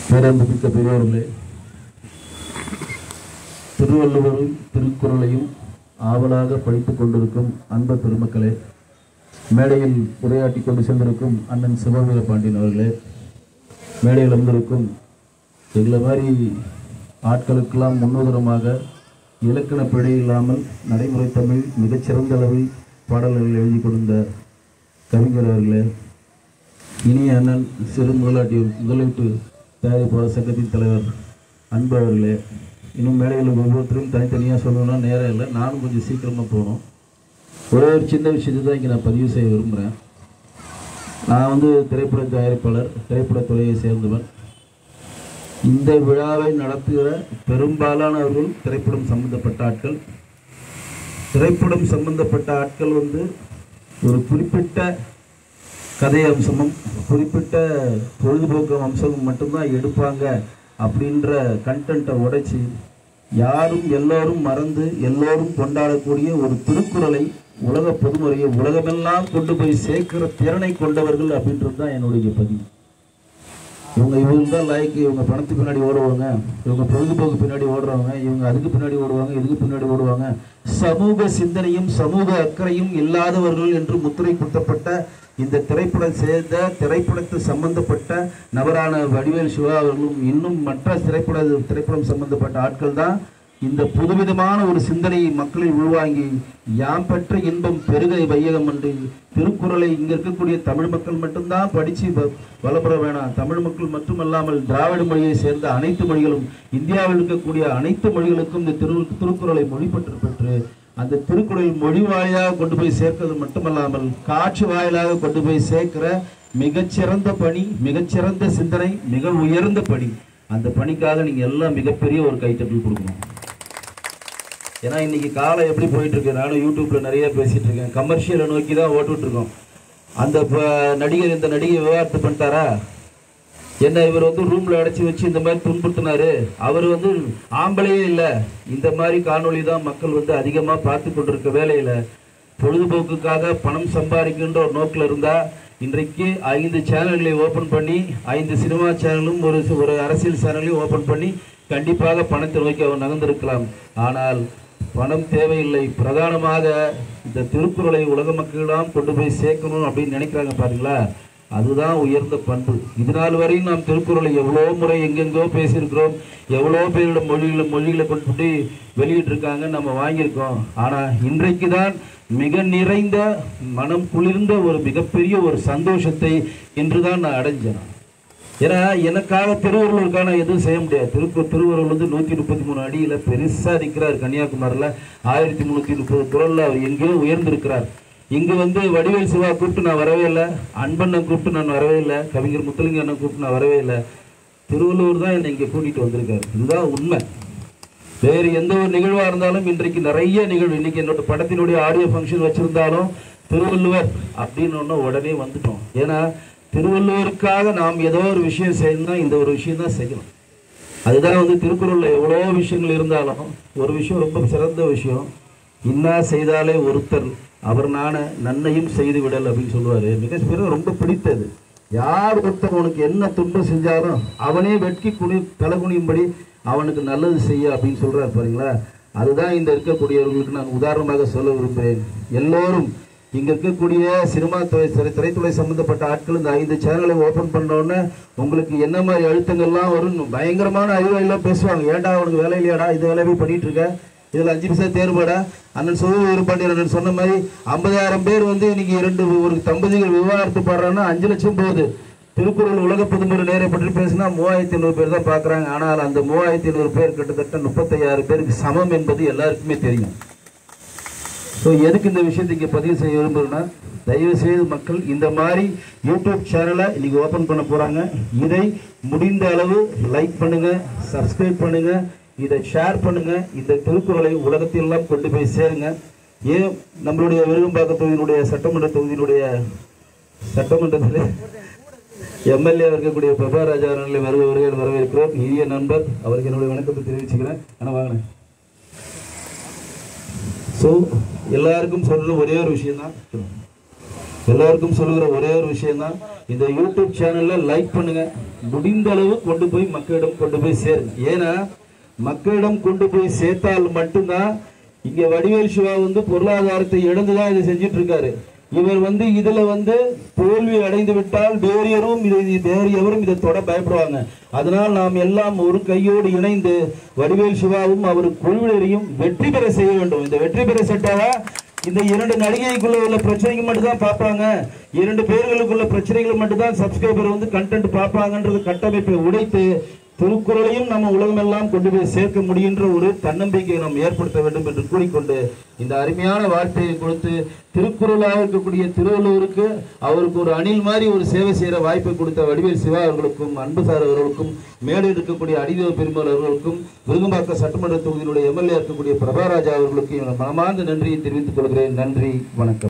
பேரன்புமிக்க பெரியவர்களே திருவள்ளுவரும் திருக்குறளையும் ஆவலாக படித்துக் கொண்டிருக்கும் அன்ப பெருமக்களே மேடையில் உரையாற்றி கொண்டு சென்றிருக்கும் அண்ணன் சிவவீர பாண்டியன் அவர்களே மேடையில் வந்திருக்கும் எங்களை மாதிரி ஆட்களுக்கெல்லாம் முன்னுதாரணமாக இலக்கண பிழை இல்லாமல் நடைமுறை தமிழ் மிகச்சிறந்த அளவில் பாடல்கள் எழுதி கொடுத்த கவிஞர் அவர்களே இனிய அண்ணன் சிறு முதலாட்டி முதலீட்டு தயாரிப்பாளர் சங்கத்தின் தலைவர் அன்பு அவர்களே இன்னும் மேடையில் ஒவ்வொருத்தரும் தனித்தனியாக சொல்லணும்னா நேரம் இல்லை நானும் கொஞ்சம் சீக்கிரமாக போகணும் ஒரே ஒரு சின்ன விஷயத்தை தான் இங்கே நான் பதிவு செய்ய விரும்புகிறேன் நான் வந்து திரைப்பட தயாரிப்பாளர் திரைப்படத் துறையை சேர்ந்தவன் இந்த விழாவை நடத்துகிற பெரும்பாலானவர்கள் திரைப்படம் சம்பந்தப்பட்ட ஆட்கள் திரைப்படம் சம்பந்தப்பட்ட ஆட்கள் வந்து ஒரு குறிப்பிட்ட கதை அம்சமும் குறிப்பிட்ட பொழுதுபோக்கு அம்சமும் மட்டும்தான் எடுப்பாங்க அப்படின்ற கண்டென்ட்டை உடைச்சி யாரும் எல்லோரும் மறந்து எல்லோரும் கொண்டாடக்கூடிய ஒரு திருக்குறளை உலக பொதுமுறையை உலகமெல்லாம் கொண்டு போய் சேர்க்கிற திறனை கொண்டவர்கள் அப்படின்றது தான் என்னுடைய பதிவு இவங்க இவங்க தான் லைக் இவங்க பணத்துக்கு பின்னாடி ஓடுவாங்க இவங்க பொழுதுபோக்கு பின்னாடி ஓடுறவங்க இவங்க அதுக்கு பின்னாடி ஓடுவாங்க இதுக்கு பின்னாடி ஓடுவாங்க சமூக சிந்தனையும் சமூக அக்கறையும் இல்லாதவர்கள் என்று முத்திரை குத்தப்பட்ட இந்த திரைப்படம் சேர்ந்த திரைப்படத்து சம்பந்தப்பட்ட நபரான வடிவேல் சிவா அவர்களும் இன்னும் மற்ற திரைப்பட திரைப்படம் சம்பந்தப்பட்ட ஆட்கள் தான் இந்த புதுவிதமான ஒரு சிந்தனையை மக்களில் உள்வாங்கி யாம் பெற்ற இன்பம் பெருகை வையகம் என்று திருக்குறளை இங்க இருக்கக்கூடிய தமிழ் மக்கள் மட்டும்தான் படிச்சு வ- வளம்பெற வேணாம் தமிழ் மக்கள் மட்டுமல்லாமல் திராவிட மொழியை சேர்ந்த அனைத்து மொழிகளும் இந்தியாவில் இருக்கக்கூடிய அனைத்து மொழிகளுக்கும் இந்த திரு திருக்குறளை மொழிபெற்று பெற்று அந்த திருக்குறள் மொழி வாயிலாக கொண்டு போய் சேர்க்கிறது மட்டுமல்லாமல் காட்சி வாயிலாக கொண்டு போய் சேர்க்கிற மிகச்சிறந்த பணி மிகச்சிறந்த சிந்தனை மிக உயர்ந்த பணி அந்த பணிக்காக நீங்க எல்லாம் மிகப்பெரிய ஒரு கைத்தட்டல் கொடுக்கணும் ஏன்னா இன்னைக்கு காலம் எப்படி போயிட்டு இருக்கு நானும் யூடியூப்ல நிறைய பேசிட்டு இருக்கேன் கமர்ஷியலை நோக்கி தான் ஓட்டுட்டு இருக்கோம் அந்த ப- நடிகர் இந்த நடிகை விவாகரத்து பண்ணிட்டாரா என்ன இவர் வந்து ரூம்ல அடைச்சி வச்சு இந்த மாதிரி துன்புறுத்தினாரு அவர் வந்து ஆம்பளையே இல்லை இந்த மாதிரி காணொளி தான் மக்கள் வந்து அதிகமா பார்த்து கொண்டிருக்க வேலையில பொழுதுபோக்குக்காக பணம் சம்பாதிக்கின்ற ஒரு நோக்கில் இருந்தா இன்றைக்கு ஐந்து சேனல்களை ஓபன் பண்ணி ஐந்து சினிமா சேனலும் ஒரு ஒரு அரசியல் சேனலையும் ஓபன் பண்ணி கண்டிப்பாக பணத்தை நோக்கி அவர் நகர்ந்திருக்கலாம் ஆனால் பணம் தேவையில்லை பிரதானமாக இந்த திருக்குறளை உலக மக்களிடம் கொண்டு போய் சேர்க்கணும் அப்படின்னு நினைக்கிறாங்க பாருங்களா அதுதான் உயர்ந்த பண்பு இது நாள் வரையும் நாம் திருக்குறளை எவ்வளோ முறை எங்கெங்கோ பேசியிருக்கிறோம் எவ்வளோ பேரோட மொழிகளை மொழிகளை கொண்டு போய் வெளியிட்டிருக்காங்க நம்ம வாங்கியிருக்கோம் ஆனால் இன்றைக்கு தான் மிக நிறைந்த மனம் குளிர்ந்த ஒரு மிகப்பெரிய ஒரு சந்தோஷத்தை இன்று தான் நான் அடைஞ்சேன் ஏன்னா எனக்காக திருவள்ளுவருக்கான எதுவும் செய்ய முடியாது திருக்கு திருவள்ளுவர் வந்து நூற்றி முப்பத்தி மூணு அடியில் பெருசாக நிற்கிறார் கன்னியாகுமரியில் ஆயிரத்தி முந்நூற்றி முப்பது குரலில் அவர் எங்கேயோ உயர்ந்திருக்கிறார் இங்கு வந்து வடிவேல் சிவா கூப்பிட்டு நான் வரவே இல்லை அன்பண்ணை கூப்பிட்டு நான் வரவே இல்லை கவிஞர் முத்துலிங்க அண்ணன் கூப்பிட்டு நான் வரவே இல்லை திருவள்ளுவர் தான் என்னை இங்கே கூட்டிகிட்டு வந்திருக்காரு இதுதான் உண்மை வேறு எந்த ஒரு நிகழ்வாக இருந்தாலும் இன்றைக்கு நிறைய நிகழ்வு இன்னைக்கு என்னோட படத்தினுடைய ஆடியோ ஃபங்க்ஷன் வச்சிருந்தாலும் திருவள்ளுவர் அப்படின்னு ஒன்று உடனே வந்துட்டோம் ஏன்னா திருவள்ளுவருக்காக நாம் ஏதோ ஒரு விஷயம் செய்யணும்னா இந்த ஒரு விஷயம் தான் செய்யணும் அதுதான் வந்து திருக்குறள்ல எவ்வளோ விஷயங்கள் இருந்தாலும் ஒரு விஷயம் ரொம்ப சிறந்த விஷயம் இன்னா செய்தாலே ஒருத்தர் அவர் நாண நன்னையும் செய்து விடல் அப்படின்னு சொல்லுவாரு மிக பிற ரொம்ப பிடித்தது யார் ஒருத்தர் உனக்கு என்ன துன்பம் செஞ்சாலும் அவனே வெட்கி குனி தலை குனியும்படி அவனுக்கு நல்லது செய்ய அப்படின்னு சொல்றாரு பாருங்களா அதுதான் இந்த இருக்கக்கூடியவர்களுக்கு நான் உதாரணமாக சொல்ல விரும்புகிறேன் எல்லோரும் இங்க இருக்கக்கூடிய சினிமா துறை திரை- திரைத்துறை சம்பந்தப்பட்ட ஆட்கள் இந்த ஐந்து சேனலை ஓபன் பண்ணோன்னே உங்களுக்கு என்ன மாதிரி அழுத்தங்கள்லாம் வரும் பயங்கரமான அறிவாளிலாம் பேசுவாங்க ஏன்டா உனக்கு வேலை இல்லையாடா இது வேலையை போய் பண்ணிட்டு இருக்க இதுல அஞ்சு பைசா தேர்வுடா அண்ணன் சுதந்திர பாண்டியன் அண்ணன் சொன்ன மாதிரி ஐம்பதாயிரம் பேர் வந்து இன்னைக்கு இரண்டு ஒரு தம்பதிகள் விவாகரத்து பாடுறாங்கன்னா அஞ்சு லட்சம் போகுது திருக்குறள் உலக பொதுமுறை நேரை பற்றி பேசினா மூவாயிரத்தி ஐநூறு பேர் தான் பார்க்குறாங்க ஆனால் அந்த மூவாயிரத்தி ஐநூறு பேர் கிட்டத்தட்ட முப்பத்தையாயிரம் பேருக்கு சமம் என்பது எல்லாருக்குமே தெரியும் ஸோ எதுக்கு இந்த விஷயத்தை இங்கே பதிவு செய்ய விரும்புகிறேன்னா தயவு செய்து மக்கள் இந்த மாதிரி யூடியூப் சேனலை இன்னைக்கு ஓப்பன் பண்ண போகிறாங்க இதை முடிந்த அளவு லைக் பண்ணுங்க சப்ஸ்கிரைப் பண்ணுங்க இதை ஷேர் பண்ணுங்க இந்த திருக்குறளை உலகத்திலெல்லாம் கொண்டு போய் சேருங்க ஏன் நம்மளுடைய விருகம்பாக்கம் தொகுதியினுடைய சட்டமன்ற தொகுதியினுடைய சட்டமன்றத்தில் எம்எல்ஏ இருக்கக்கூடிய பிரபாராஜா அவர்களை வருக வருகையில் வரவேற்கிறோம் இனிய நண்பர் அவருக்கு என்னுடைய வணக்கத்தை தெரிவிச்சுக்கிறேன் ஆனால் வாங்கினேன் ஸோ எல்லாருக்கும் சொல்ற ஒரே ஒரு விஷயம் தான் எல்லாருக்கும் சொல்லுகிற ஒரே ஒரு விஷயம்தான் இந்த யூடியூப் சேனல்ல லைக் பண்ணுங்க முடிந்த அளவு கொண்டு போய் மக்களிடம் கொண்டு போய் சேருங்க ஏன்னா மக்களிடம் கொண்டு போய் சேர்த்தால் மட்டும்தான் இங்க வடிவேல் சிவா வந்து பொருளாதாரத்தை இழந்துதான் இதை செஞ்சிட்டு இருக்காரு இவர் வந்து இதுல வந்து தோல்வி அடைந்து விட்டால் வேறு யாரும் இதை வேறு எவரும் இதை தொட பயப்படுவாங்க அதனால் நாம் எல்லாம் ஒரு கையோடு இணைந்து வடிவேல் சிவாவும் அவர் குழுவினரையும் வெற்றி பெற செய்ய வேண்டும் இந்த வெற்றி பெற செட்டாவா இந்த இரண்டு நடிகைக்குள்ள உள்ள பிரச்சனைகள் மட்டும் தான் பார்ப்பாங்க இரண்டு பேர்களுக்குள்ள பிரச்சனைகள் மட்டும் தான் சப்ஸ்கிரைபர் வந்து கண்டென்ட் பார்ப்பாங்கன்றது கட்டமைப்பை உடைத்து திருக்குறளையும் நம்ம உலகமெல்லாம் கொண்டு போய் சேர்க்க முடிகின்ற ஒரு தன்னம்பிக்கையை நாம் ஏற்படுத்த வேண்டும் என்று கூறிக்கொண்டு இந்த அருமையான வார்த்தையை கொடுத்து திருக்குறளாக இருக்கக்கூடிய திருவள்ளுவருக்கு அவருக்கு ஒரு அணில் மாதிரி ஒரு சேவை செய்யற வாய்ப்பை கொடுத்த வடிவேல் சிவா அவர்களுக்கும் அன்புசார் அவர்களுக்கும் மேலே இருக்கக்கூடிய அடிதேவ பெருமாள் அவர்களுக்கும் விருகம்பாக்க சட்டமன்ற தொகுதியினுடைய எம்எல்ஏ இருக்கக்கூடிய பிரபாராஜா அவர்களுக்கும் என் மனமார்ந்த நன்றியை தெரிவித்துக் கொள்கிறேன் நன்றி வணக்கம்